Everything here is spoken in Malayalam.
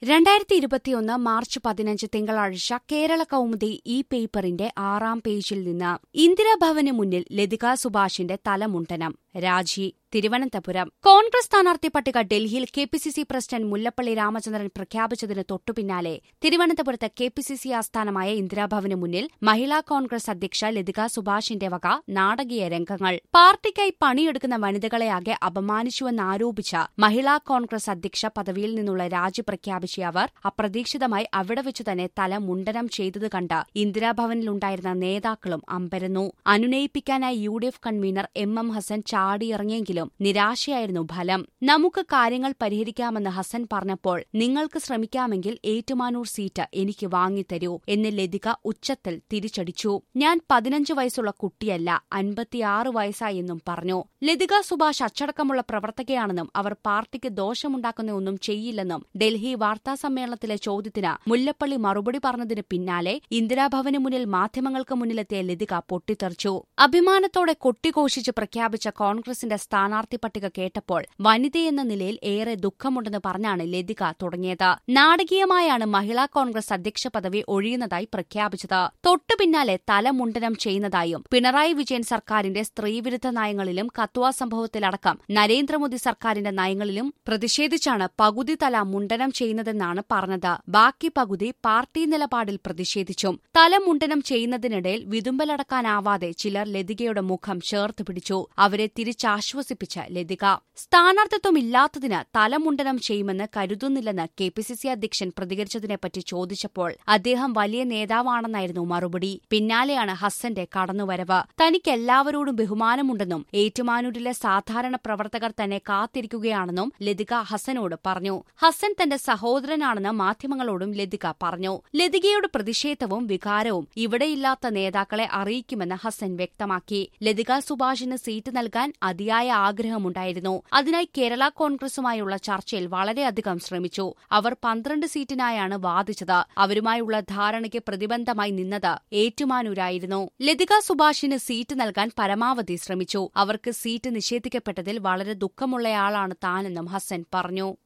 രണ്ടായിരത്തി ഇരുപത്തിയൊന്ന് മാർച്ച് പതിനഞ്ച് തിങ്കളാഴ്ച കേരള കൗമുദി ഈ പേപ്പറിന്റെ ആറാം പേജിൽ നിന്ന് ഇന്ദിരാഭവന് മുന്നിൽ ലതിക സുഭാഷിന്റെ തലമുണ്ടനം രാജി തിരുവനന്തപുരം കോൺഗ്രസ് സ്ഥാനാർത്ഥി പട്ടിക ഡൽഹിയിൽ K P C C president Mullappally Ramachandran പ്രഖ്യാപിച്ചതിന് തൊട്ടുപിന്നാലെ തിരുവനന്തപുരത്ത് കെ പി സി സി ആസ്ഥാനമായ ഇന്ദിരാഭവന് മുന്നിൽ മഹിളാ കോൺഗ്രസ് അധ്യക്ഷ ലതിക സുഭാഷിന്റെ വക നാടകീയ രംഗങ്ങൾ പാർട്ടിക്കായി പണിയെടുക്കുന്ന വനിതകളെയാകെ അപമാനിച്ചുവെന്നാരോപിച്ച മഹിളാ കോൺഗ്രസ് അധ്യക്ഷ പദവിയിൽ നിന്നുള്ള രാജി പ്രഖ്യാപിച്ച അവർ അപ്രതീക്ഷിതമായി അവിടെ വെച്ചു തന്നെ തല മുണ്ടനം ചെയ്തത് കണ്ട് ഇന്ദിരാഭവനിലുണ്ടായിരുന്ന നേതാക്കളും അമ്പരന്നു അനുനയിപ്പിക്കാനായി U D F convener M M Hassan ചാടിയിറങ്ങിയെങ്കിലും നിരാശയായിരുന്നു ഫലം നമുക്ക് കാര്യങ്ങൾ പരിഹരിക്കാമെന്ന് ഹസൻ പറഞ്ഞപ്പോൾ നിങ്ങൾക്ക് ശ്രമിക്കാമെങ്കിൽ ഏറ്റുമാനൂർ സീറ്റ് എനിക്ക് വാങ്ങിത്തരൂ എന്ന് ലതിക ഉച്ചത്തിൽ തിരിച്ചടിച്ചു ഞാൻ പതിനഞ്ച് വയസ്സുള്ള കുട്ടിയല്ല അൻപത്തിയാറ് വയസ്സായെന്നും പറഞ്ഞു ലതിക സുഭാഷ് അച്ചടക്കമുള്ള പ്രവർത്തകയാണെന്നും അവർ പാർട്ടിക്ക് ദോഷമുണ്ടാക്കുന്ന ഒന്നും ചെയ്യില്ലെന്നും ഡൽഹി വാർത്താസമ്മേളനത്തിലെ ചോദ്യത്തിന് മുല്ലപ്പള്ളി മറുപടി പറഞ്ഞതിന് പിന്നാലെ ഇന്ദിരാഭവന് മുന്നിൽ മാധ്യമങ്ങൾക്ക് മുന്നിലെത്തിയ ലതിക പൊട്ടിത്തെറിച്ചു അഭിമാനത്തോടെ കൊട്ടിഘോഷിച്ച് പ്രഖ്യാപിച്ച കോൺഗ്രസിന്റെ സ്ഥാനാർത്ഥി പട്ടിക കേട്ടപ്പോൾ വനിതയെന്ന നിലയിൽ ഏറെ ദുഃഖമുണ്ടെന്ന് പറഞ്ഞാണ് ലതിക തുടങ്ങിയത് നാടകീയമായാണ് മഹിളാ കോൺഗ്രസ് അധ്യക്ഷ പദവി ഒഴിയുന്നതായി പ്രഖ്യാപിച്ചത് തൊട്ടു പിന്നാലെ തലമുണ്ടനം ചെയ്യുന്നതായും പിണറായി വിജയൻ സർക്കാരിന്റെ സ്ത്രീവിരുദ്ധ നയങ്ങളിലും കത്വ സംഭവത്തിലടക്കം നരേന്ദ്രമോദി സർക്കാരിന്റെ നയങ്ങളിലും പ്രതിഷേധിച്ചാണ് പകുതി തല മുണ്ടനം ചെയ്യുന്നതെന്നാണ് പറഞ്ഞത് ബാക്കി പകുതി പാർട്ടി നിലപാടിൽ പ്രതിഷേധിച്ചും തല മുണ്ടനം ചെയ്യുന്നതിനിടയിൽ വിതുമ്പലടക്കാനാവാതെ ചിലർ ലതികയുടെ മുഖം ചേർത്ത് പിടിച്ചു അവരെ തിരിച്ചാശ്വസിപ്പിച്ച ലതിക സ്ഥാനാർത്ഥിത്വമില്ലാത്തതിന് തലമുണ്ടനം ചെയ്യുമെന്ന് കരുതുന്നില്ലെന്ന് കെ പി സി സി അധ്യക്ഷൻ പ്രതികരിച്ചതിനെപ്പറ്റി ചോദിച്ചപ്പോൾ അദ്ദേഹം വലിയ നേതാവാണെന്നായിരുന്നു മറുപടി പിന്നാലെയാണ് ഹസന്റെ കടന്നുവരവ് തനിക്കെല്ലാവരോടും ബഹുമാനമുണ്ടെന്നും ഏറ്റുമാനൂരിലെ സാധാരണ പ്രവർത്തകർ തന്നെ കാത്തിരിക്കുകയാണെന്നും ലതിക ഹസനോട് പറഞ്ഞു ഹസൻ തന്റെ സഹോദരനാണെന്ന് മാധ്യമങ്ങളോടും ലതിക പറഞ്ഞു ലതികയുടെ പ്രതിഷേധവും വികാരവും ഇവിടെയില്ലാത്ത നേതാക്കളെ അറിയിക്കുമെന്ന് ഹസൻ വ്യക്തമാക്കി ലതിക സുഭാഷിന് സീറ്റ് നൽകാൻ അതിയായ ആഗ്രഹമുണ്ടായിരുന്നു അതിനായി കേരള കോൺഗ്രസുമായുള്ള ചർച്ചയിൽ വളരെയധികം ശ്രമിച്ചു അവർ പന്ത്രണ്ട് സീറ്റിനായാണ് വാദിച്ചത് അവരുമായുള്ള ധാരണയ്ക്ക് പ്രതിബന്ധമായി നിന്നത് ഏറ്റുമാനൂരായിരുന്നു ലതിക സുഭാഷിന് സീറ്റ് നൽകാൻ പരമാവധി ശ്രമിച്ചു അവർക്ക് സീറ്റ് നിഷേധിക്കപ്പെട്ടതിൽ വളരെ ദുഃഖമുള്ളയാളാണ് താനെന്നും ഹസൻ പറഞ്ഞു